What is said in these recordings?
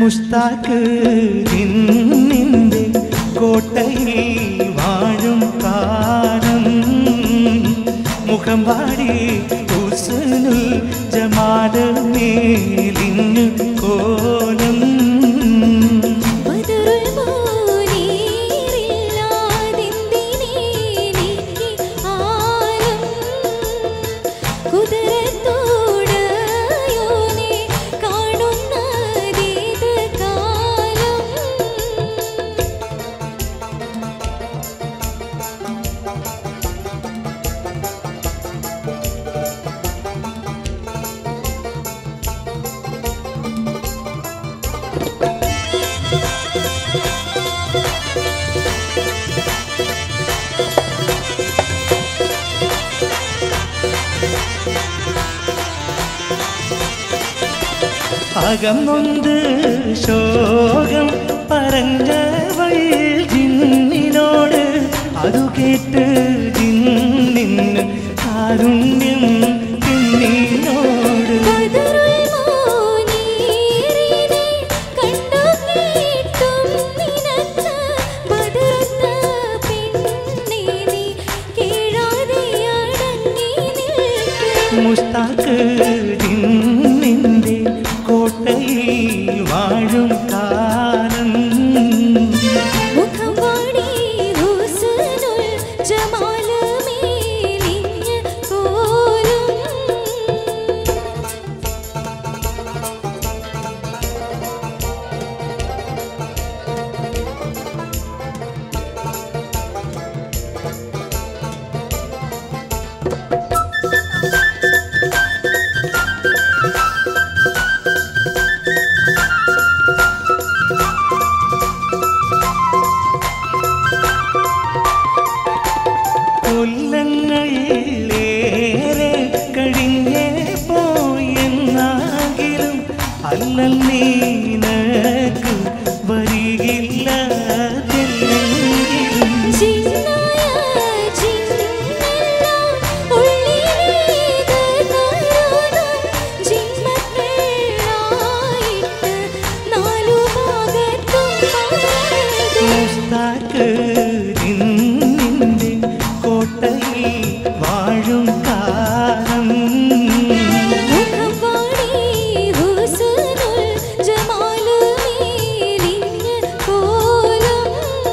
മുസ്താക്ക് നിന്നിൻ്റെ കോട്ടയിൽ വാഴും കാലം മുഖം വാടി ഹുസ്നുൽ ജമാല് മേലിഞ്ഞു കോലം ബദറുൽ മുനീറില്ലാതെന്തിനേനിക്ക് ആലം കുതിരത്തോടയോനെ കാണുന്നതേത് കാലം അകന്നൊന്ത് ശോകം പറഞ്ഞവൾ ജിന്നിനോട് അതു കേട്ട് ജിന്നിന് കാരുണ്യം പെണ്ണിനോട് ബദറുൽ മുനീറിനെ കണ്ടു കേട്ടും നിനച്ച ബദറുത്ത പെണ്ണേ നീ കേഴാതെ അടങ്ങി നിൽക്ക് മുസ്താക്ക് ജിന്നിൻ്റെ കോട്ടയിൽ വാഴും കാലം മുഖം വാടി ഹുസ്നുൽ ജമാല് മേലിഞ്ഞ കോലം കൊല്ലങ്ങളേറെ കഴിഞ്ഞേ പോയെന്നാകിലും അല്ലൽ നീനക്ക് വരികില്ല തെല്ലെങ്കിലും ജിന്നായ ജിന്നെല്ലാം ഉള്ളിലേത് നരോണം ജിന്മക്കളായിട്ട് നാലു ഭാഗത്തും പരത് മുസ്താക്ക് നിന്നിൻ്റെ കോട്ടയിൽ വാഴും കാലം മുഖം വാടി ഹുസ്നുൽ ജമാല് മേലിഞ്ഞ കോലം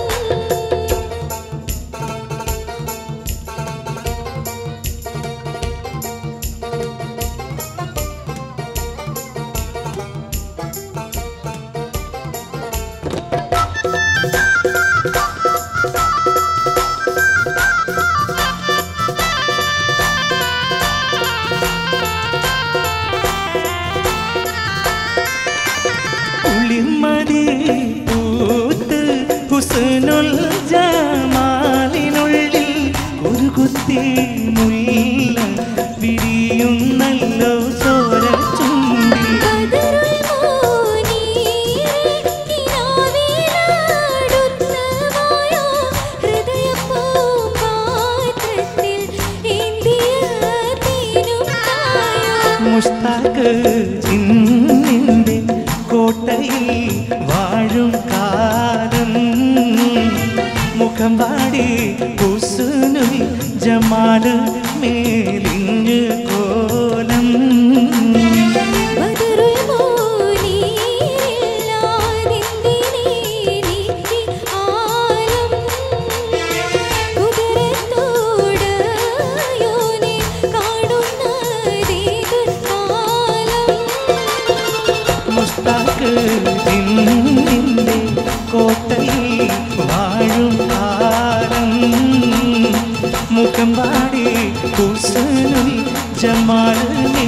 കുളിർമതി പൂത്ത് ഹുസ്നുൽ ജമാലിനുള്ളിൽ ഒരു കുത്തി മുല്ല വിരിയുന്നല്ലോ ചോര ചുണ്ടിൽ ബദറുൽ മുനീറെ കിനാവിനടുത്തമായോ ഹൃദയപൂമ്പാത്രത്തിൽ ഏന്തിയ തേനും തായോ മുസ്താക്ക് ചിന്നിൻ്റെ കോട്ടയിൽ വാഴും കാലം മുഖം വാടി ഹുസ്നുൽ ജമാല് മേലിഞ്ഞ് കോലം ബദറുൽ മുനീറില്ലാതെന്തിനേനിക്ക് ആലം കുതിരത്തോടയോനെ കാണുന്നതേത് കാലം മുസ്താക്ക് നിന്നിൻ്റെ കോട്ടയിൽ വാഴും കാലം മുഖം വാടി ഹുസ്നുൽ ജമാൽ